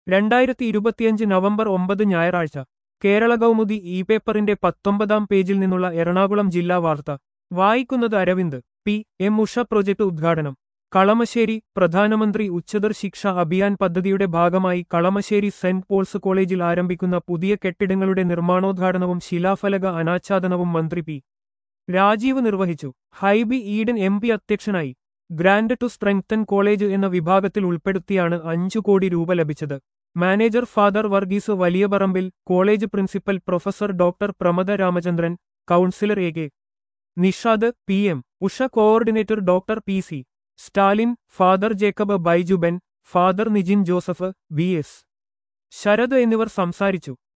രണ്ടായിരത്തി ഇരുപത്തിയഞ്ച് നവംബർ ഒമ്പത് ഞായറാഴ്ച കേരള കൗമുദി ഇ പേപ്പറിന്റെ പത്തൊമ്പതാം പേജിൽ നിന്നുള്ള എറണാകുളം ജില്ലാ വാർത്ത വായിക്കുന്നത് Aravind P M Usha project ഉദ്ഘാടനം കളമശ്ശേരി പ്രധാനമന്ത്രി ഉച്ചതർ ശിക്ഷ അഭിയാൻ പദ്ധതിയുടെ ഭാഗമായി കളമശ്ശേരി സെന്റ് പോൾസ് കോളേജിൽ ആരംഭിക്കുന്ന പുതിയ കെട്ടിടങ്ങളുടെ നിർമ്മാണോദ്ഘാടനവും ശിലാഫലക അനാച്ഛാദനവും മന്ത്രി പി രാജീവ് നിർവഹിച്ചു ഹൈബി ഈഡൻ എം പി അധ്യക്ഷനായി ഗ്രാൻഡ് ടു സ്ട്രെങ്തൻ കോളേജ് എന്ന വിഭാഗത്തിൽ ഉൾപ്പെടുത്തിയാണ് അഞ്ചു കോടി രൂപ ലഭിച്ചത് manager father Varghese Valiyaparambil college principal professor doctor Pramada Ramachandran councillor A K Nishad P M Usha coordinator doctor P C Stalin father Jacob Baijuban father Nijin Joseph V S Sarath എന്നിവർ സംസാരിച്ചു